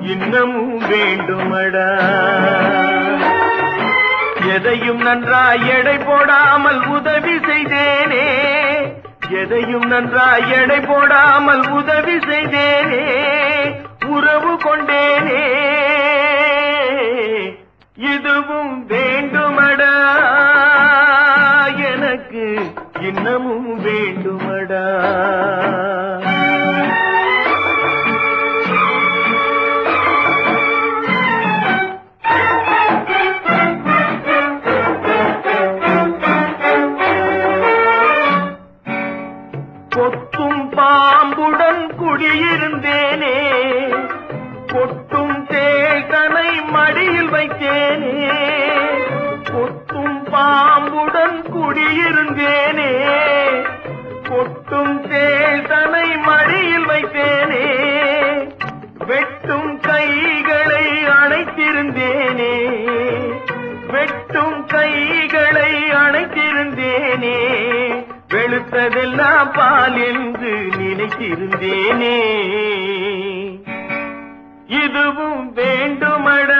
இன்னமும் வேண்டுமடா எதையும் நன்றாய் எடை போடாமல் உதவி செய்தேனே எதையும் நன்றாய் எடை போடாமல் உதவி செய்தேனே உறவு கொண்டேனே இதுவும் வேண்டுமடா எனக்கு இன்னமும் வேண்டுமடா கொத்தும் பாம்புடன் குடியிருந்தேனே கொட்டும் தேள்தனை மடியில் வைத்தேனே கொத்தும் பாம்புடன் குடியிருந்தேனே கொட்டும் தேள்தனை மடியில் வைத்தேனே வெட்டும் கைகளை அணைத்திருந்தேனே வெட்டும் கைகளை அணைத்திருந்தேனே வெளுத்ததெல்லாம் பால் என்று நினைத்திருந்தேனே இதுவும் வேண்டுமடா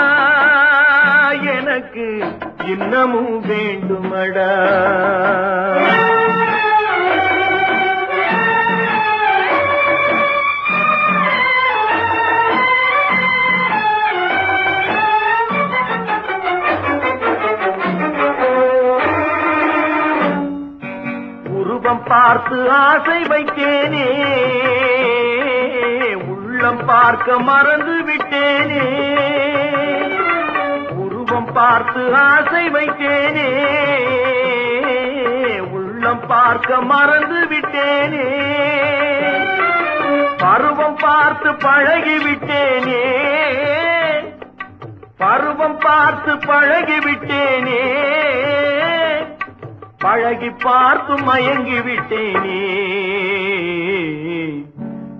எனக்கு இன்னமும் வேண்டுமடா உருவம் பார்த்து ஆசை வைத்தேனே உள்ளம் பார்க்க மறந்து விட்டேனே உருவம் பார்த்து ஆசை வைத்தேனே உள்ளம் பார்க்க மறந்து விட்டேனே பருவம் பார்த்து பழகி விட்டேனே பருவம் பார்த்து பழகி விட்டேனே பழகி பார்த்து மயங்கி விட்டேனே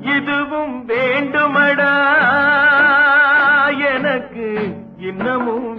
இதுவும் வேண்டுமடா எனக்கு இன்னமும்